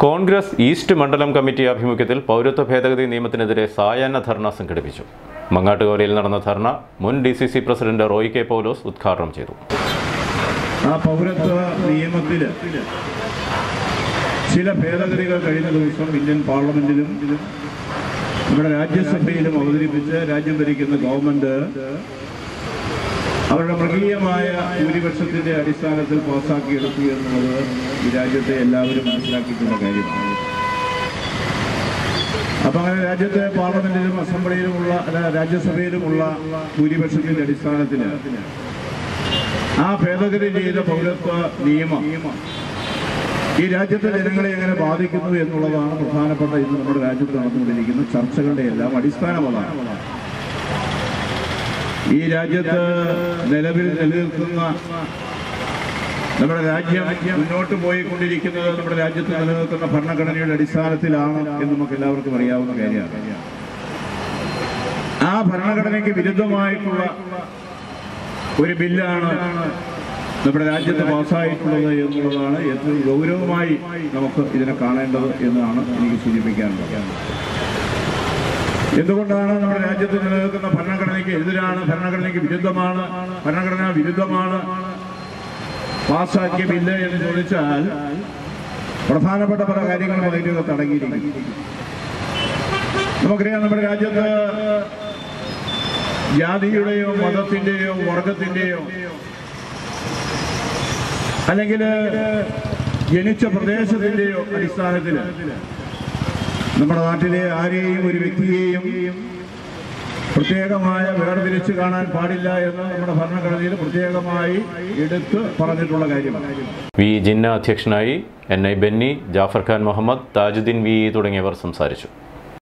Congress east മണ്ഡലം committee ആഭിമുഖ്യത്തിൽ പൗരത്വ ഭേദഗതി നിയമത്തിനെതിരെ സായാഹ്ന ധർണ സംഘടിപ്പിച്ചു മങ്ങാട്ടുകോലയിൽ നടന്ന ധർണ മുൻ D C C president Roy K Paulose ഉദ്ഘാടനം ചെയ്തു ആ പൗരത്വ നിയമത്തിൽ ചില ഭേദഗതികൾ കഴിഞ്ഞ ദിവസം ഇന്ത്യൻ പാർലമെന്റിലും നമ്മുടെ രാജ്യസഭയിലും അവതരിപ്പിച്ച് രാജ്യം ഭരിക്കുന്ന ഗവൺമെന്റ് അവരുടെ മൃഗീയമായ ഭൂരിപക്ഷത്തിന്റെ അടിസ്ഥാനത്തിൽ പാസ്സാക്കിയെടുത്തു എന്നുള്ളത് ഈ രാജ്യത്തെ എല്ലാവരും മനസ്സിലാക്കിയിട്ടുള്ള കാര്യമാണ് അപ്പൊ അങ്ങനെ രാജ്യത്തെ പാർലമെന്റിലും അസംബ്ലിയിലുമുള്ള അല്ല രാജ്യസഭയിലുമുള്ള ഭൂരിപക്ഷത്തിന്റെ അടിസ്ഥാനത്തിൽ ആ ഭേദഗതി ചെയ്ത പൗരത്വ നിയമം ഈ രാജ്യത്തെ ജനങ്ങളെ എങ്ങനെ ബാധിക്കുന്നു എന്നുള്ളതാണ് പ്രധാനപ്പെട്ട ഇന്ന് നമ്മുടെ രാജ്യത്ത് നടന്നുകൊണ്ടിരിക്കുന്ന ചർച്ചകളുടെ എല്ലാം അടിസ്ഥാനം അതാണ് ഈ രാജ്യത്ത് നിലവിൽ നിലനിൽക്കുന്ന നമ്മുടെ രാജ്യം മുന്നോട്ട് പോയിക്കൊണ്ടിരിക്കുന്നത് നമ്മുടെ രാജ്യത്ത് നിലനിൽക്കുന്ന ഭരണഘടനയുടെ അടിസ്ഥാനത്തിലാണ് എന്ന് നമുക്ക് എല്ലാവർക്കും അറിയാവുന്ന കാര്യമാണ് ആ ഭരണഘടനയ്ക്ക് വിരുദ്ധമായിട്ടുള്ള ഒരു ബില്ലാണ് നമ്മുടെ രാജ്യത്ത് പാസ്സായിട്ടുള്ളത് എന്നുള്ളതാണ് ഏറ്റവും ഗൗരവമായി നമുക്ക് ഇതിനെ കാണേണ്ടത് എന്നാണ് എനിക്ക് സൂചിപ്പിക്കാനുള്ളത് എന്തുകൊണ്ടാണ് നമ്മുടെ രാജ്യത്ത് നിലനിൽക്കുന്ന ഭരണഘടനയ്ക്ക് എതിരാണ് ഭരണഘടനയ്ക്ക് വിരുദ്ധമാണ് ഭരണഘടനാ വിരുദ്ധമാണ് പാസ്സാക്കിയ ബില്ല് എന്ന് ചോദിച്ചാൽ പ്രധാനപ്പെട്ട പല കാര്യങ്ങളും അതിലൊക്കെ അടങ്ങിയിരിക്കും നമുക്കറിയാം നമ്മുടെ രാജ്യത്ത് ജാതിയുടെയോ മതത്തിന്റെയോ വർഗത്തിന്റെയോ അല്ലെങ്കിൽ ജനിച്ച പ്രദേശത്തിന്റെയോ അടിസ്ഥാനത്തിൽ നമ്മുടെ നാട്ടിലെ ആരെയും ഒരു വ്യക്തിയെയും പ്രത്യേകമായ വേർതിരിച്ച് കാണാൻ പാടില്ല എന്ന് നമ്മുടെ ഭരണഘടനയിൽ പ്രത്യേകമായി എടുത്ത് പറഞ്ഞിട്ടുള്ള കാര്യമാണ് വി ജിന്ന അധ്യക്ഷനായി N I Benny Jaffar Khan Muhammad Thajudheen V തുടങ്ങിയവർ സംസാരിച്ചു